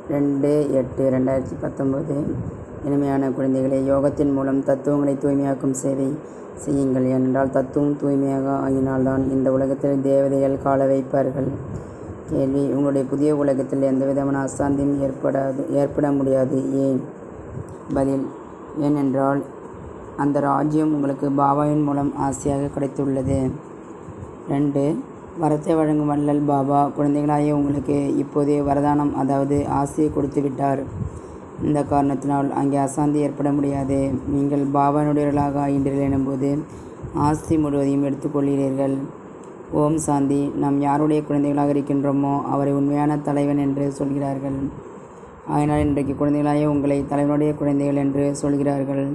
ரெண்டு எட்டு ரெண்டாயிரத்தி பத்தொம்போது இனிமையான குழந்தைகளே யோகத்தின் மூலம் தத்துவங்களை தூய்மையாக்கும் சேவை செய்யுங்கள் ஏனென்றால் தத்துவம் தூய்மையாக ஆகினால்தான் இந்த உலகத்தில் தேவதைகள் கால வைப்பார்கள் கேள்வி உங்களுடைய புதிய உலகத்தில் எந்த விதமான அசாந்தியும் ஏற்படாது ஏற்பட முடியாது ஏன் பதில் ஏனென்றால் அந்த ராஜ்யம் உங்களுக்கு பாபாவின் மூலம் ஆசையாக கிடைத்துள்ளது ரெண்டு வரத்தை வழங்கும் வள்ளல் பாபா குழந்தைகளாகிய உங்களுக்கு இப்போதே வரதானம் அதாவது ஆசையை கொடுத்து விட்டார் இந்த காரணத்தினால் அங்கே அசாந்தி ஏற்பட முடியாது நீங்கள் பாபானுடையவர்களாக ஆகின்றீர்கள் எனும்போது ஆஸ்தி முழுவதையும் எடுத்துக்கொள்கிறீர்கள் ஓம் சாந்தி நாம் யாருடைய குழந்தைகளாக இருக்கின்றோமோ அவரை உண்மையான தலைவன் என்று சொல்கிறார்கள் ஆயினால் இன்றைக்கு குழந்தைகளாகிய உங்களை தலைவனுடைய குழந்தைகள் என்று சொல்கிறார்கள்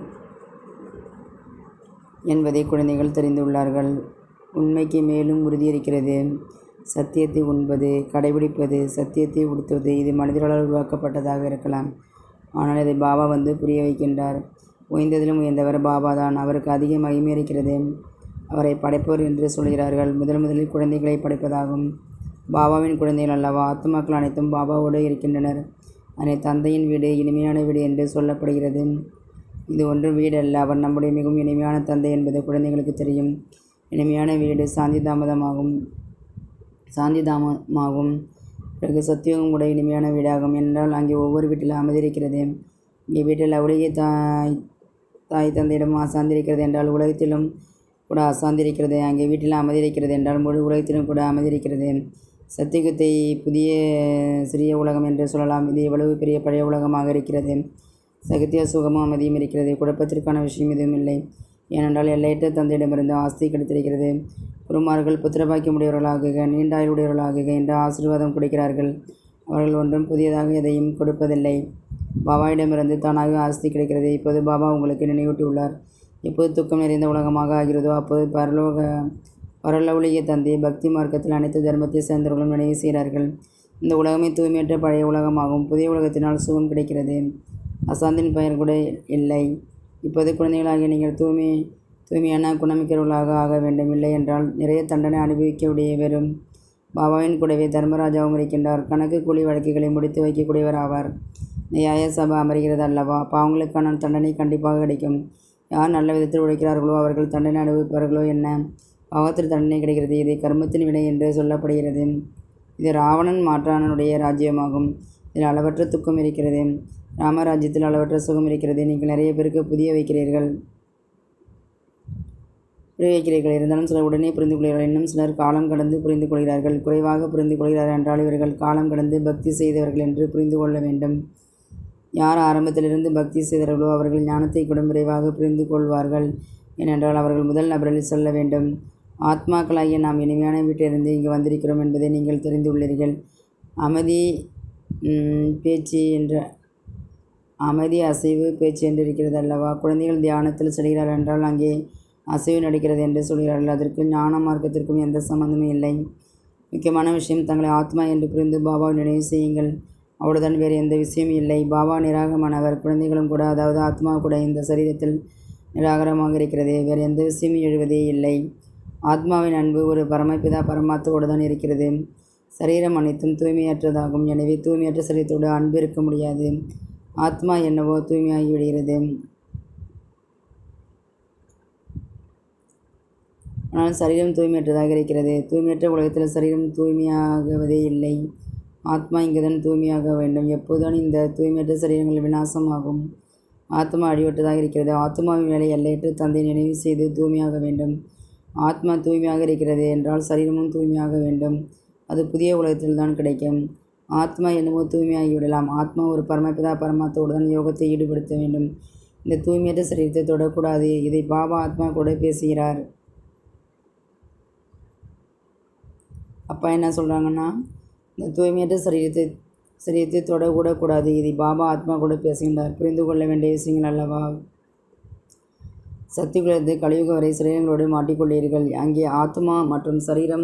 என்பதை குழந்தைகள் தெரிந்துள்ளார்கள் உண்மைக்கு மேலும் உறுதியிருக்கிறது சத்தியத்தை உண்பது கடைபிடிப்பது சத்தியத்தை உடுத்துவது இது மனிதர்களால் உருவாக்கப்பட்டதாக இருக்கலாம் ஆனால் இதை பாபா வந்து புரிய வைக்கின்றார் உயர்ந்ததிலும் உயர்ந்தவர் பாபா தான் அவருக்கு அதிக மகிமை இருக்கிறது அவரை படைப்பவர் என்று சொல்கிறார்கள் முதல் முதலில் குழந்தைகளை படைப்பதாகும் பாபாவின் குழந்தைகள் அல்லவா ஆத்மாக்கள் அனைத்தும் பாபாவோடு இருக்கின்றனர் அதனை தந்தையின் வீடு இனிமையான வீடு என்று சொல்லப்படுகிறது இது ஒன்றும் வீடு அல்ல அவர் நம்முடைய மிகவும் இனிமையான தந்தை என்பது குழந்தைகளுக்கு தெரியும் இனிமையான வீடு சாந்தி தாமதமாகும் சாந்தி தாமமாகும் பிறகு சத்தியமும் கூட இனிமையான வீடாகும் என்றால் அங்கே ஒவ்வொரு வீட்டிலும் அமைதி இருக்கிறது இங்கே வீட்டில் அவளுடைய தாய் தாய் தந்தையிடம் அசாந்தி இருக்கிறது என்றால் உலகத்திலும் கூட அசாந்தி இருக்கிறது அங்கே வீட்டில் அமைதி இருக்கிறது என்றால் முழு உலகத்திலும் கூட அமைதி இருக்கிறது சத்தியகுத்தை புதிய சிறிய உலகம் என்று சொல்லலாம் இது எவ்வளவு பெரிய பழைய உலகமாக இருக்கிறது சகத்திய சுகமும் அமைதியும் இருக்கிறது குழப்பத்திற்கான விஷயம் எதுவும் இல்லை ஏனென்றால் எல்லையற்ற தந்தையிடமிருந்து ஆஸ்தி கிடைத்திருக்கிறது குருமார்கள் புத்திரபாக்கியமுடையவர்களாகுக நீண்ட ஆயுளுடையவர்களாகுக என்ற ஆசீர்வாதம் கொடுக்கிறார்கள் அவர்கள் ஒன்றும் புதியதாக எதையும் கொடுப்பதில்லை பாபாவிடமிருந்து தானாக ஆஸ்தி கிடைக்கிறது இப்போது பாபா உங்களுக்கு நினைவூட்டியுள்ளார் எப்போது துக்கம் நிறைந்த உலகமாக ஆகிறதோ அப்போது பரலோக பரலவுலிய தந்தை பக்தி மார்க்கத்தில் அனைத்து தர்மத்தை சேர்ந்தவர்களும் நினைவு செய்கிறார்கள் இந்த உலகமே தூய்மையற்ற பழைய உலகமாகும் புதிய உலகத்தினால் சுகம் கிடைக்கிறது அசாந்தின் பெயர் கூட இல்லை இப்போது குழந்தைகளாகிய நீங்கள் தூய்மை தூய்மையான குணமிக்கிறவர்களாக ஆக வேண்டும் இல்லை என்றால் நிறைய தண்டனை அனுபவிக்கக்கூடிய வெறும் பாபாவின் கூடவே தர்மராஜாவும் இருக்கின்றார் கணக்கு கூலி வழக்குகளை முடித்து வைக்கக்கூடியவர் ஆவார் நியாய சபை அமர்கிறது அல்லவா பாவங்களுக்கான தண்டனை கண்டிப்பாக கிடைக்கும் யார் நல்ல விதத்தில் உழைக்கிறார்களோ அவர்கள் தண்டனை அனுபவிப்பார்களோ என்ன பாவத்தில் தண்டனை கிடைக்கிறது இது கர்மத்தின் வினை என்று சொல்லப்படுகிறது இது ராவணன் மாற்றானனுடைய ராஜ்யமாகும் இதில் அளவற்ற துக்கம் இருக்கிறது ராமராஜ்யத்தில் அளவற்ற சுகம் இருக்கிறது நீங்கள் நிறைய பேருக்கு புதிய வைக்கிறீர்கள் புரிய வைக்கிறீர்கள் இருந்தாலும் சிலர் உடனே புரிந்து கொள்கிறார்கள் இன்னும் சிலர் காலம் கடந்து புரிந்து கொள்கிறார்கள் குறைவாக புரிந்து கொள்கிறார்கள் என்றால் இவர்கள் காலம் கடந்து பக்தி செய்தவர்கள் என்று புரிந்து கொள்ள வேண்டும் யார் ஆரம்பத்திலிருந்து பக்தி செய்தார்களோ அவர்கள் ஞானத்தை கூட விரைவாக புரிந்து கொள்வார்கள் ஏனென்றால் அவர்கள் முதல் நபரில் செல்ல வேண்டும் ஆத்மாக்களாகிய நாம் இனிமையான வீட்டிலிருந்து இங்கு வந்திருக்கிறோம் என்பதை நீங்கள் தெரிந்துள்ளீர்கள் அமைதி பேச்சு என்ற அமைதி அசைவு பேச்சு என்று இருக்கிறது அல்லவா குழந்தைகள் தியானத்தில் செல்கிறார்கள் என்றால் அங்கே அசைவு நடக்கிறது என்று சொல்கிறார்கள் அதற்கு ஞான மார்க்கத்திற்கும் எந்த சம்பந்தமும் இல்லை முக்கியமான விஷயம் தங்களை ஆத்மா என்று புரிந்து பாபாவை நினைவு செய்யுங்கள் அவ்வளவுதான் வேறு எந்த விஷயமும் இல்லை பாபா நிராகமானவர் குழந்தைகளும் கூட அதாவது ஆத்மா கூட இந்த சரீரத்தில் நிராகரமாக இருக்கிறது வேறு எந்த விஷயமும் எழுவதே இல்லை ஆத்மாவின் அன்பு ஒரு பரமபிதா பரமாத்தோடு தான் இருக்கிறது சரீரம் அனைத்தும் தூய்மையற்றதாகும் எனவே தூய்மையற்ற சரீரத்தோடு அன்பு இருக்க முடியாது ஆத்மா என்னவோ தூய்மையாகி விடுகிறது ஆனால் சரீரம் தூய்மையற்றதாக இருக்கிறது தூய்மையற்ற உலகத்தில் சரீரம் தூய்மையாகுவதே இல்லை ஆத்மா இங்குதான் தூய்மையாக வேண்டும் எப்போதுதான் இந்த தூய்மையற்ற சரீரங்கள் விநாசமாகும் ஆத்மா அடிவட்டதாக இருக்கிறது ஆத்மாவின் வேலை எல்லையற்ற தந்தை நினைவு செய்து தூய்மையாக வேண்டும் ஆத்மா தூய்மையாக இருக்கிறது என்றால் சரீரமும் தூய்மையாக வேண்டும் அது புதிய உலகத்தில் தான் கிடைக்கும் ஆத்மா என்னமோ தூய்மையாகி விடலாம் ஆத்மா ஒரு பரமபிதா பரமாத்தோடு தான் யோகத்தை ஈடுபடுத்த வேண்டும் இந்த தூய்மையற்ற சரீரத்தை தொடக்கூடாது இதை பாபா ஆத்மா கூட பேசுகிறார் அப்பா என்ன சொல்கிறாங்கன்னா இந்த தூய்மையற்ற சரீரத்தை சரீரத்தை தொடக்கூடக்கூடாது இதை பாபா ஆத்மா கூட பேசுகின்றார் புரிந்து கொள்ள வேண்டிய விஷயங்கள் அல்லவா சக்திகளது கலியுக வரை சரீரங்களோடு மாட்டிக்கொள்ளீர்கள் அங்கே ஆத்மா மற்றும் சரீரம்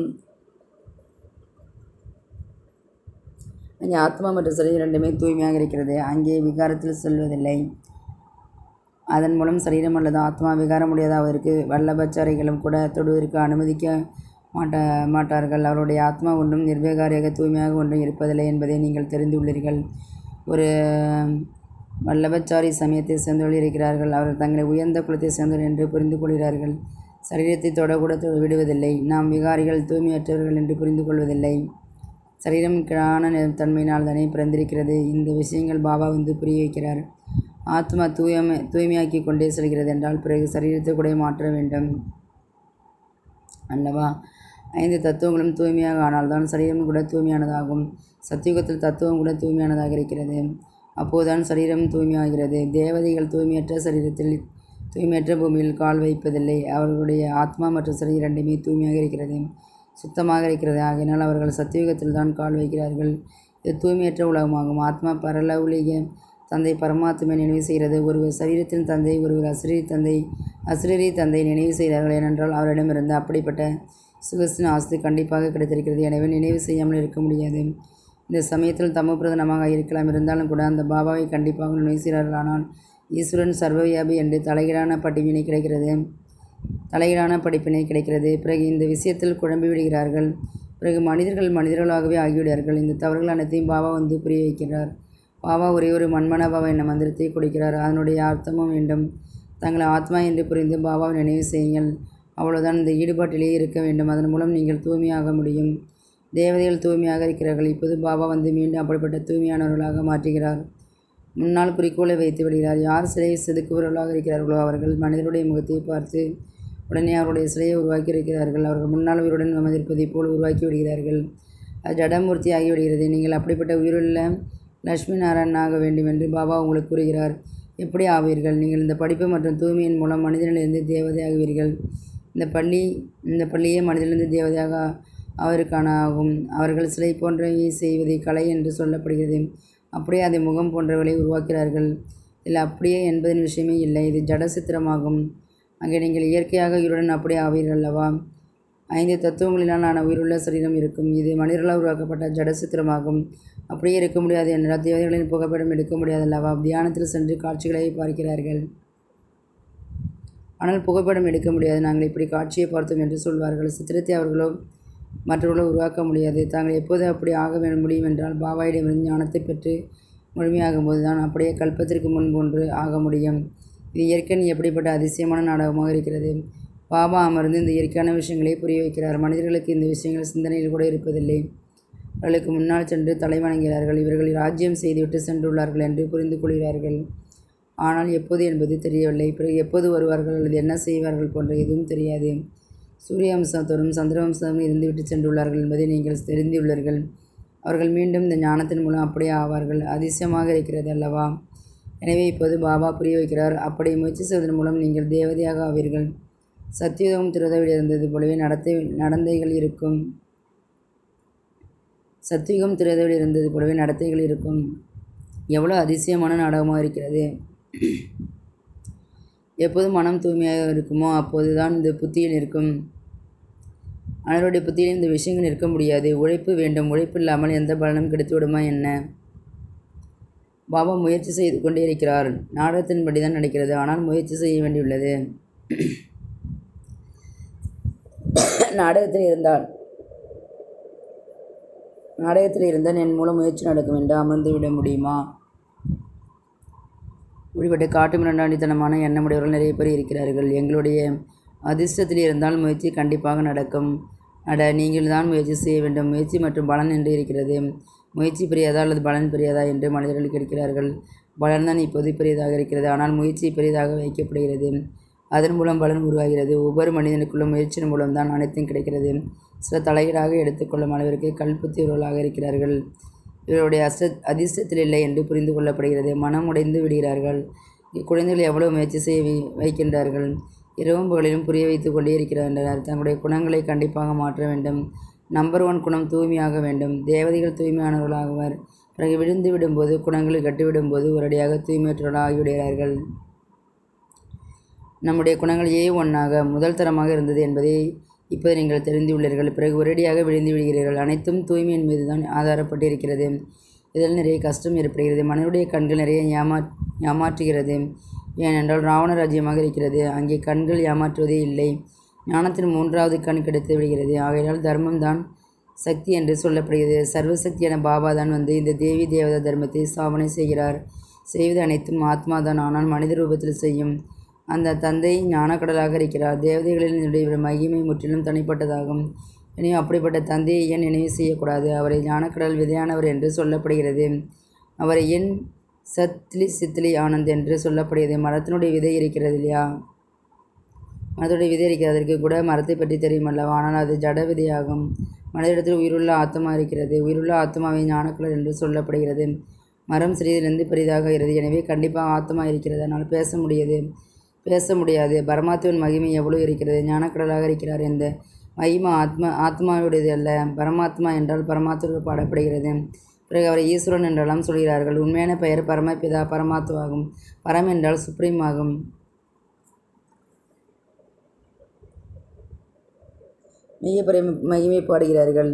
அங்கே ஆத்மா மற்றும் சரீரம் ரெண்டுமே தூய்மையாக இருக்கிறது அங்கே விகாரத்தில் செல்வதில்லை அதன் மூலம் சரீரம் அல்லது ஆத்மா விகாரம் முடியாதவதற்கு வல்லபச்சாரிகளும் கூட தொடுவதற்கு அனுமதிக்க மாட்ட மாட்டார்கள் அவருடைய ஆத்மா ஒன்றும் நிர்விகாரியாக தூய்மையாக ஒன்றும் இருப்பதில்லை என்பதை நீங்கள் தெரிந்துள்ளீர்கள் ஒரு வல்லபச்சாரி சமயத்தை சேர்ந்தவர்கள் இருக்கிறார்கள் அவர்கள் தங்களை உயர்ந்த குலத்தை சேர்ந்தவர்கள் என்று புரிந்து கொள்கிறார்கள் சரீரத்தை தொடக்கூட தொட விடுவதில்லை நாம் விகாரிகள் தூய்மையற்றவர்கள் என்று புரிந்து கொள்வதில்லை சரீரம் கிழான தன்மையினால் தானே பிறந்திருக்கிறது இந்த விஷயங்கள் பாபா வந்து புரிய வைக்கிறார் ஆத்மா தூயமை தூய்மையாக்கி கொண்டே செல்கிறது என்றால் பிறகு சரீரத்தை கூட மாற்ற வேண்டும் அல்லவா ஐந்து தத்துவங்களும் தூய்மையாக ஆனால்தான் சரீரம் கூட தூய்மையானதாகும் சத்தியுகத்தில் தத்துவம் கூட தூய்மையானதாக இருக்கிறது அப்போதுதான் சரீரம் தூய்மையாகிறது தேவதைகள் தூய்மையற்ற சரீரத்தில் தூய்மையற்ற பூமியில் கால் வைப்பதில்லை அவர்களுடைய ஆத்மா மற்றும் சரீரம் இரண்டுமே தூய்மையாக இருக்கிறது சுத்தமாக இருக்கிறது ஆகையினால் அவர்கள் சத்தியுகத்தில் தான் கால் வைக்கிறார்கள் இது தூய்மையற்ற உலகமாகும் ஆத்மா பரலவுலிக தந்தை பரமாத்மை நினைவு செய்கிறது ஒருவர் சரீரத்தின் தந்தை ஒருவர் அசிரி தந்தை அசிரி தந்தை நினைவு செய்கிறார்கள் ஏனென்றால் அவரிடமிருந்து அப்படிப்பட்ட சுகஸ்தின் ஆஸ்தி கண்டிப்பாக கிடைத்திருக்கிறது எனவே நினைவு செய்யாமல் இருக்க முடியாது இந்த சமயத்தில் தம பிரதனமாக இருக்கலாம் இருந்தாலும் கூட அந்த பாபாவை கண்டிப்பாக நினைவு செய்கிறார்கள் ஆனால் ஈஸ்வரன் சர்வவியாபி என்று தலைகீழான படிப்பினை கிடைக்கிறது தலைகீழான படிப்பினை கிடைக்கிறது பிறகு இந்த விஷயத்தில் குழம்பி விடுகிறார்கள் பிறகு மனிதர்கள் மனிதர்களாகவே ஆகிவிடுவார்கள் இந்த தவறுகள் அனைத்தையும் பாபா வந்து புரிய வைக்கிறார் பாபா ஒரே ஒரு மண்மன பாபா என்ற மந்திரத்தை கொடுக்கிறார் அதனுடைய அர்த்தமும் வேண்டும் தங்களை ஆத்மா என்று புரிந்து பாபாவை நினைவு செய்யுங்கள் அவ்வளவுதான் இந்த ஈடுபாட்டிலேயே இருக்க வேண்டும் அதன் மூலம் நீங்கள் தூய்மையாக முடியும் தேவதைகள் தூய்மையாக இருக்கிறார்கள் இப்போது பாபா வந்து மீண்டும் அப்படிப்பட்ட தூய்மையானவர்களாக மாற்றுகிறார் முன்னால் குறிக்கோளை வைத்து விடுகிறார் யார் சிலையை செதுக்குபவர்களாக இருக்கிறார்களோ அவர்கள் மனிதருடைய முகத்தை பார்த்து உடனே அவருடைய சிலையை உருவாக்கி இருக்கிறார்கள் அவர்கள் முன்னால் உயிருடன் அமர்ந்திருப்பதைப் போல் உருவாக்கி விடுகிறார்கள் அது ஜடமூர்த்தி ஆகிவிடுகிறது நீங்கள் அப்படிப்பட்ட உயிருள்ள லட்சுமி நாராயணனாக வேண்டும் என்று பாபா உங்களுக்கு கூறுகிறார் எப்படி ஆவீர்கள் நீங்கள் இந்த படிப்பு மற்றும் தூய்மையின் மூலம் மனிதனிலிருந்து தேவதை ஆகுவீர்கள் இந்த பள்ளி இந்த பள்ளியே மனிதனிலிருந்து தேவதையாக அவருக்கான ஆகும் அவர்கள் சிலை போன்றவை செய்வதை கலை என்று சொல்லப்படுகிறது அப்படியே அதை முகம் போன்றவர்களை உருவாக்கிறார்கள் இல்லை அப்படியே என்பதன் விஷயமே இல்லை இது ஜட சித்திரமாகும் அங்கே நீங்கள் இயற்கையாக உயிருடன் அப்படியே ஆவீர்கள் அல்லவா ஐந்து தத்துவங்களினால் ஆன உயிருள்ள சரீரம் இருக்கும் இது மனிதர்களால் உருவாக்கப்பட்ட ஜட சித்திரமாகும் அப்படியே இருக்க முடியாது என்றால் தேவதைகளின் புகைப்படம் எடுக்க முடியாது அல்லவா தியானத்தில் சென்று காட்சிகளை பார்க்கிறார்கள் ஆனால் புகைப்படம் எடுக்க முடியாது நாங்கள் இப்படி காட்சியை பார்த்தோம் என்று சொல்வார்கள் சித்திரத்தை அவர்களோ மற்றவர்களோ உருவாக்க முடியாது தாங்கள் எப்போது அப்படி ஆக வேண்டும் முடியும் என்றால் பாபாயிடமிருந்து ஞானத்தை பெற்று முழுமையாகும் போது தான் அப்படியே கல்பத்திற்கு முன் போன்று ஆக முடியும் இது இயற்கையின் எப்படிப்பட்ட அதிசயமான நாடகமாக இருக்கிறது பாபா அமர்ந்து இந்த இயற்கையான விஷயங்களை புரிய வைக்கிறார் மனிதர்களுக்கு இந்த விஷயங்கள் சிந்தனையில் கூட இருப்பதில்லை அவர்களுக்கு முன்னால் சென்று தலை வணங்குகிறார்கள் இவர்கள் ராஜ்யம் செய்துவிட்டு சென்றுள்ளார்கள் என்று புரிந்து கொள்கிறார்கள் ஆனால் எப்போது என்பது தெரியவில்லை பிறகு எப்போது வருவார்கள் அல்லது என்ன செய்வார்கள் போன்ற எதுவும் தெரியாது சூரிய வம்சத்தோடும் சந்திர வம்சமும் இருந்துவிட்டு சென்றுள்ளார்கள் என்பதை நீங்கள் தெரிந்துள்ளீர்கள் அவர்கள் மீண்டும் இந்த ஞானத்தின் மூலம் அப்படியே ஆவார்கள் அதிசயமாக இருக்கிறது அல்லவா எனவே இப்போது பாபா புரிய வைக்கிறார் அப்படி முயற்சி செய்வதன் மூலம் நீங்கள் தேவதையாக ஆவீர்கள் சத்தியுகம் திறதவில் இருந்தது போலவே நடத்தை நடந்தைகள் இருக்கும் சத்தியுகம் திறதவில் இருந்தது போலவே நடத்தைகள் இருக்கும் எவ்வளோ அதிசயமான நாடகமாக இருக்கிறது எப்போது மனம் தூய்மையாக இருக்குமோ அப்போது தான் இந்த புத்தியில் இருக்கும் அவருடைய புத்தியில் இந்த விஷயங்கள் இருக்க முடியாது உழைப்பு வேண்டும் உழைப்பு இல்லாமல் எந்த பலனும் கிடைத்துவிடுமா என்ன பாபா முயற்சி செய்து கொண்டே இருக்கிறார் நாடகத்தின்படி தான் நடக்கிறது ஆனால் முயற்சி செய்ய வேண்டியுள்ளது நாடகத்தில் இருந்தால் நாடகத்தில் இருந்தால் என் மூலம் முயற்சி நடக்கும் என்று அமர்ந்து விட முடியுமா இப்படிப்பட்ட காட்டு மிரண்டாண்டித்தனமான எண்ணமுடையவர்கள் நிறைய பேர் இருக்கிறார்கள் எங்களுடைய அதிர்ஷ்டத்தில் இருந்தால் முயற்சி கண்டிப்பாக நடக்கும் அட நீங்கள் தான் முயற்சி செய்ய வேண்டும் முயற்சி மற்றும் பலன் என்று இருக்கிறது முயற்சி பெரியதா அல்லது பலன் பெரியதா என்று மனிதர்கள் கேட்கிறார்கள் பலன் தான் இப்போது பெரியதாக இருக்கிறது ஆனால் முயற்சி பெரியதாக வைக்கப்படுகிறது அதன் மூலம் பலன் உருவாகிறது ஒவ்வொரு மனிதனுக்குள்ளும் முயற்சியின் மூலம்தான் அனைத்தும் கிடைக்கிறது சில தலைகீழாக எடுத்துக்கொள்ளும் அளவிற்கு கல்புத்தியவர்களாக இருக்கிறார்கள் இவருடைய அச அதிர்ஷ்டத்தில் இல்லை என்று புரிந்து கொள்ளப்படுகிறது மனம் உடைந்து விடுகிறார்கள் குழந்தைகள் எவ்வளவு முயற்சி செய்ய வை- வைக்கின்றார்கள் இரவும் பகலிலும் புரிய வைத்து கொண்டே இருக்கிறார்கள் தங்களுடைய குணங்களை கண்டிப்பாக மாற்ற வேண்டும் நம்பர் ஒன் குணம் தூய்மையாக வேண்டும் தேவதைகள் தூய்மையானவர்களாகுவர் பிறகு விழுந்து விடும்போது குணங்களை கட்டிவிடும்போது ஒரடியாக தூய்மையற்றவர்களாக ஆகிவிடுகிறார்கள் நம்முடைய குணங்கள் ஏ ஒன்னாக முதல் தரமாக இருந்தது என்பதை இப்போது நீங்கள் தெரிந்துள்ளீர்கள் பிறகு ஒரேடியாக விழுந்து விடுகிறீர்கள் அனைத்தும் தூய்மையின் மீது தான் ஆதாரப்பட்டிருக்கிறது இதில் நிறைய கஷ்டம் ஏற்படுகிறது மனிதனுடைய கண்கள் நிறைய ஏமா ஏமாற்றுகிறது ஏனென்றால் ராவண ராஜ்யமாக இருக்கிறது அங்கே கண்கள் ஏமாற்றுவதே இல்லை ஞானத்தின் மூன்றாவது கண் கிடைத்து விடுகிறது ஆகையால் தர்மம் தான் சக்தி என்று சொல்லப்படுகிறது சர்வசக்தியான பாபா தான் வந்து இந்த தேவி தேவதா தர்மத்தை ஸ்தாபனை செய்கிறார் செய்வது அனைத்தும் ஆத்மா தான் ஆனால் மனித ரூபத்தில் செய்யும் அந்த தந்தை ஞானக்கடலாக இருக்கிறார் தேவதைகளில் என்னுடைய மகிமை முற்றிலும் தனிப்பட்டதாகும் எனவே அப்படிப்பட்ட தந்தையை ஏன் நினைவு செய்யக்கூடாது அவரை ஞானக்கடல் விதையானவர் என்று சொல்லப்படுகிறது அவரை ஏன் சத்லி சித்லி ஆனந்த் என்று சொல்லப்படுகிறது மரத்தினுடைய விதை இருக்கிறது இல்லையா மரத்துடைய விதை இருக்கிறது அதற்கு கூட மரத்தை பற்றி தெரியும் அல்லவா ஆனால் அது ஜட விதையாகும் மனிதனிடத்தில் உயிருள்ள ஆத்மா இருக்கிறது உயிருள்ள ஆத்மாவை ஞானக்கடல் என்று சொல்லப்படுகிறது மரம் சிறிதிலிருந்து பெரிதாகிறது எனவே கண்டிப்பாக ஆத்மா இருக்கிறது அதனால் பேச முடியாது பேச முடியாது பரமாத்மாவின் மகிமை எவ்வளவு இருக்கிறது ஞானக்கடலாக இருக்கிறார் இந்த மகிமா ஆத்மா ஆத்மாவுடையது அல்ல பரமாத்மா என்றால் பரமாத்மா பாடப்படுகிறது பிறகு அவரை ஈஸ்வரன் என்றெல்லாம் சொல்கிறார்கள் உண்மையான பெயர் பரமபிதா பரமாத்மாகும் பரம் என்றால் சுப்ரீம் ஆகும் மெய்ய பரி மகிமை பாடுகிறார்கள்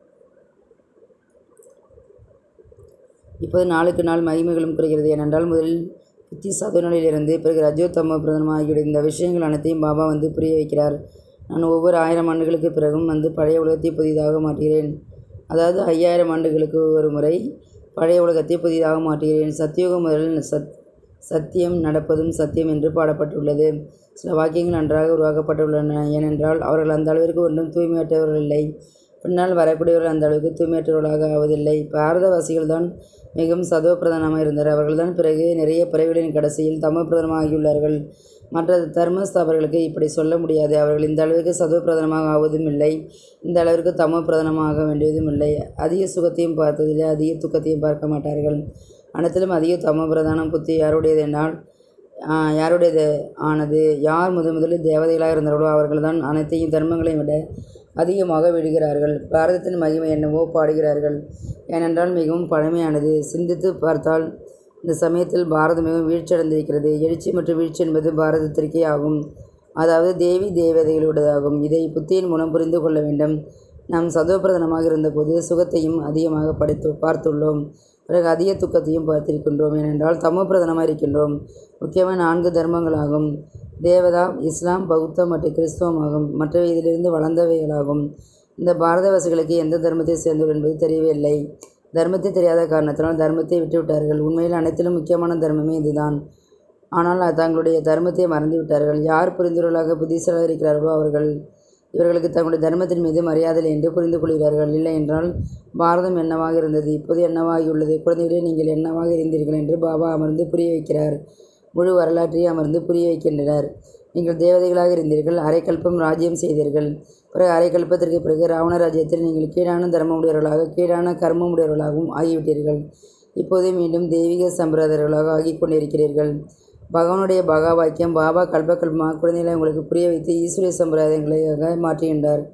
இப்போது நாளுக்கு நாள் மகிமைகளும் குறைகிறது ஏனென்றால் முதலில் புத்தி சாதனையிலிருந்து பிறகு ரஜோத்தம பிரதமமாகிவிடும் இந்த விஷயங்கள் அனைத்தையும் பாபா வந்து புரிய வைக்கிறார் நான் ஒவ்வொரு ஆயிரம் ஆண்டுகளுக்கு பிறகும் வந்து பழைய உலகத்தை புதிதாக மாற்றுகிறேன் அதாவது ஐயாயிரம் ஆண்டுகளுக்கு ஒரு முறை பழைய உலகத்தை புதிதாக மாற்றுகிறேன் சத்தியுகம் முதலில் சத் சத்தியம் நடப்பதும் சத்தியம் என்று பாடப்பட்டுள்ளது சில வாக்கியங்கள் நன்றாக உருவாக்கப்பட்டுள்ளன ஏனென்றால் அவர்கள் அந்த அளவிற்கு ஒன்றும் தூய்மையற்றவர்கள் இல்லை பின்னால் வரக்கூடியவர்கள் அந்த அளவுக்கு தூய்மையற்றவர்களாக ஆவதில்லை பாரதவாசிகள் தான் மிகவும் சதவ பிரதானமாக இருந்தனர் அவர்கள்தான் பிறகு நிறைய பிறவிகளின் கடைசியில் தம பிரதானமாக ஆகியுள்ளார்கள் மற்ற தர்மஸ்தாபர்களுக்கு இப்படி சொல்ல முடியாது அவர்கள் இந்த அளவிற்கு சதவ பிரதானமாக ஆவதும் இல்லை இந்த அளவிற்கு தம பிரதானமாக வேண்டியதும் இல்லை அதிக சுகத்தையும் பார்த்ததில்லை அதிக துக்கத்தையும் பார்க்க மாட்டார்கள் அனைத்திலும் அதிக தம பிரதானம் புத்தி யாருடையது என்றால் யாருடையது ஆனது யார் முதன் முதலில் தேவதைகளாக இருந்தார்களோ அவர்கள்தான் அனைத்தையும் தர்மங்களையும் விட அதிகமாக விடுகிறார்கள் பாரதத்தின் மகிமை என்னவோ பாடுகிறார்கள் ஏனென்றால் மிகவும் பழமையானது சிந்தித்து பார்த்தால் இந்த சமயத்தில் பாரதம் மிகவும் வீழ்ச்சியடைந்திருக்கிறது எழுச்சி மற்றும் வீழ்ச்சி என்பது பாரதத்திற்கே ஆகும் அதாவது தேவி தேவதைகளுடையதாகும் இதை புத்தியின் மூலம் புரிந்து கொள்ள வேண்டும் நாம் சதோபிரதனமாக இருந்தபோது சுகத்தையும் அதிகமாக படித்து பார்த்துள்ளோம் பிறகு அதிக துக்கத்தையும் பார்த்திருக்கின்றோம் ஏனென்றால் தமோ பிரதானமாக இருக்கின்றோம் முக்கியமாக நான்கு தர்மங்களாகும் தேவதா இஸ்லாம் பௌத்தம் மற்றும் கிறிஸ்தவம் ஆகும் மற்றவை இதிலிருந்து வளர்ந்தவைகளாகும் இந்த பாரதவாசிகளுக்கு எந்த தர்மத்தை சேர்ந்தவர் என்பது தெரியவில்லை தர்மத்தை தெரியாத காரணத்தினால் தர்மத்தை விட்டுவிட்டார்கள் உண்மையில் அனைத்திலும் முக்கியமான தர்மமே இதுதான் ஆனால் தங்களுடைய தர்மத்தை மறந்துவிட்டார்கள் யார் புரிந்துள்ளவர்களாக புத்திசாலியாக இருக்கிறார்களோ அவர்கள் இவர்களுக்கு தங்களுடைய தர்மத்தின் மீது மரியாதை என்று புரிந்து கொள்கிறார்கள் இல்லை என்றால் பாரதம் என்னவாக இருந்தது இப்போது என்னவாகியுள்ளது குழந்தைகளே நீங்கள் என்னவாக இருந்தீர்கள் என்று பாபா அமர்ந்து புரிய வைக்கிறார் முழு வரலாற்றையும் அமர்ந்து புரிய வைக்கின்றனர் நீங்கள் தேவதைகளாக இருந்தீர்கள் அரைக்கல்பம் ராஜ்யம் செய்தீர்கள் பிறகு அரைக்கல்பத்திற்கு பிறகு ராவண ராஜ்யத்தில் நீங்கள் கீழான தர்மமுடையவர்களாக கீழான கர்மமுடையவர்களாகவும் ஆகிவிட்டீர்கள் இப்போது மீண்டும் தெய்வீக சம்பிரதாயர்களாக ஆகிக் கொண்டிருக்கிறீர்கள் பகவானுடைய பகா வாக்கியம் பாபா கல்பகல்பமா குழந்தைகளை உங்களுக்கு புரிய வைத்து ஈஸ்வரிய சம்பிரதாயங்களாக மாற்றுகின்றார்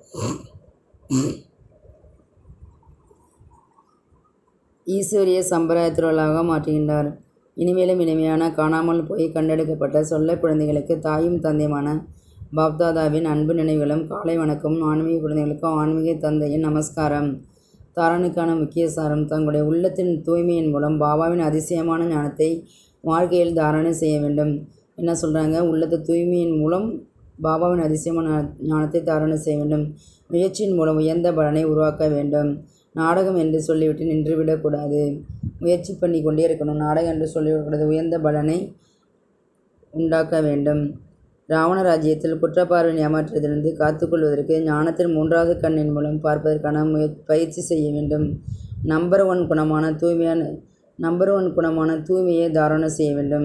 ஈஸ்வரிய சம்பிரதாயத்தினர்களாக மாற்றுகின்றார் இனிமேலும் இனிமையான காணாமல் போய் கண்டெடுக்கப்பட்ட சொல்ல குழந்தைகளுக்கு தாயும் தந்தையுமான பாப்தாதாவின் அன்பு நினைவுகளும் காலை வணக்கம் ஆன்மீக குழந்தைகளுக்கும் ஆன்மீக தந்தையின் நமஸ்காரம் தாரனுக்கான முக்கிய சாரம் தங்களுடைய உள்ளத்தின் தூய்மையின் மூலம் பாபாவின் அதிசயமான ஞானத்தை வாழ்க்கையில் தாரணை செய்ய வேண்டும் என்ன சொல்கிறாங்க உள்ளத்து தூய்மையின் மூலம் பாபாவின் அதிசயமான ஞானத்தை தாரணை செய்ய வேண்டும் முயற்சியின் மூலம் உயர்ந்த பலனை உருவாக்க வேண்டும் நாடகம் என்று சொல்லிவிட்டு நின்றுவிடக்கூடாது முயற்சி பண்ணி கொண்டே இருக்கணும் நாடகம் என்று சொல்லிவிடக்கூடாது உயர்ந்த பலனை உண்டாக்க வேண்டும் ராவண ராஜ்யத்தில் குற்றப்பார்வை ஏமாற்றத்திலிருந்து காத்துக்கொள்வதற்கு ஞானத்தின் மூன்றாவது கண்ணின் மூலம் பார்ப்பதற்கான முய பயிற்சி செய்ய வேண்டும் நம்பர் ஒன் குணமான தூய்மையான நம்பர் ஒன் குணமான தூய்மையை தாரணை செய்ய வேண்டும்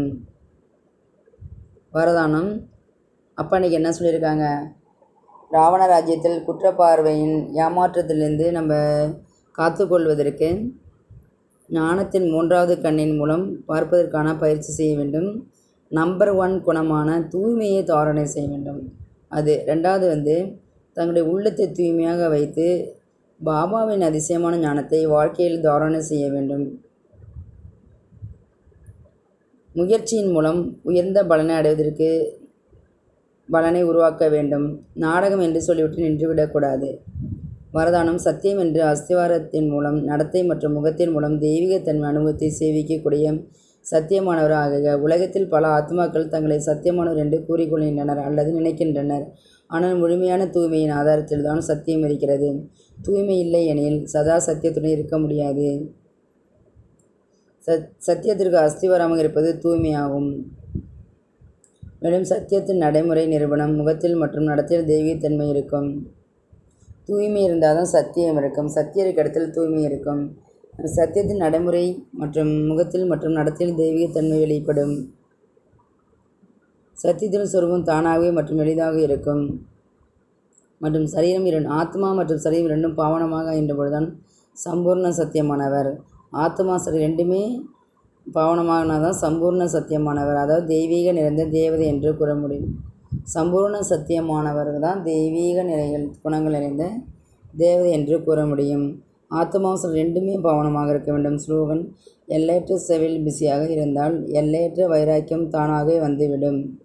வரதானம் அப்பா இன்றைக்கி என்ன சொல்லியிருக்காங்க ராவண ராஜ்யத்தில் குற்றப்பார்வையின் ஏமாற்றத்திலிருந்து நம்ம காத்துக்கொள்வதற்கு ஞானத்தின் மூன்றாவது கண்ணின் மூலம் பார்ப்பதற்கான பயிற்சி செய்ய வேண்டும் நம்பர் ஒன் குணமான தூய்மையை தாரணை செய்ய வேண்டும் அது ரெண்டாவது வந்து தங்களுடைய உள்ளத்தை தூய்மையாக வைத்து பாபாவின் அதிசயமான ஞானத்தை வாழ்க்கையில் தாரணை செய்ய வேண்டும் முயற்சியின் மூலம் உயர்ந்த பலனை அடைவதற்கு பலனை உருவாக்க வேண்டும் நாடகம் என்று சொல்லிவிட்டு நின்றுவிடக்கூடாது வரதானம் சத்தியம் என்று அஸ்திவாரத்தின் மூலம் நடத்தை மற்றும் முகத்தின் மூலம் தெய்வீகத்தன்மை அனுபவத்தை சேவிக்கக்கூடிய சத்தியமானவராக உலகத்தில் பல ஆத்மாக்கள் தங்களை சத்தியமானவர் என்று கூறிக்கொள்கின்றனர் அல்லது நினைக்கின்றனர் ஆனால் முழுமையான தூய்மையின் ஆதாரத்தில் தான் சத்தியம் இருக்கிறது தூய்மை இல்லை எனில் சதா சத்தியத்துடன் இருக்க முடியாது சத் சத்தியத்திற்கு அஸ்திவாரமாக இருப்பது தூய்மையாகும் மேலும் சத்தியத்தின் நடைமுறை நிறுவனம் முகத்தில் மற்றும் நடத்தையில் தெய்வீகத்தன்மை இருக்கும் தூய்மை இருந்தால் தான் சத்தியம் இருக்கும் சத்தியருக்கு இடத்தில் தூய்மை இருக்கும் சத்தியத்தின் நடைமுறை மற்றும் முகத்தில் மற்றும் நடத்தையில் தெய்வீகத்தன்மை வெளிப்படும் சத்தியத்தின் சொருபம் தானாகவே மற்றும் எளிதாக இருக்கும் மற்றும் சரீரம் இரண்டு ஆத்மா மற்றும் சரீரம் இரண்டும் பாவனமாக என்ற பொழுதுதான் சம்பூர்ண சத்தியமானவர் ஆத்மா சரி ரெண்டுமே பாவனமாகனா தான் சம்பூர்ண சத்தியமானவர் அதாவது தெய்வீக நிறைந்த தேவதை என்று கூற முடியும் சம்பூர்ண சத்தியமானவர் தான் தெய்வீக நிறைகள் குணங்கள் நிறைந்த தேவதை என்று கூற முடியும் ஆத்மாசம் ரெண்டுமே பாவனமாக இருக்க வேண்டும் ஸ்லோகன் எல்லையற்ற செவில் பிஸியாக இருந்தால் எல்லையற்ற வைராக்கியம் தானாகவே வந்துவிடும்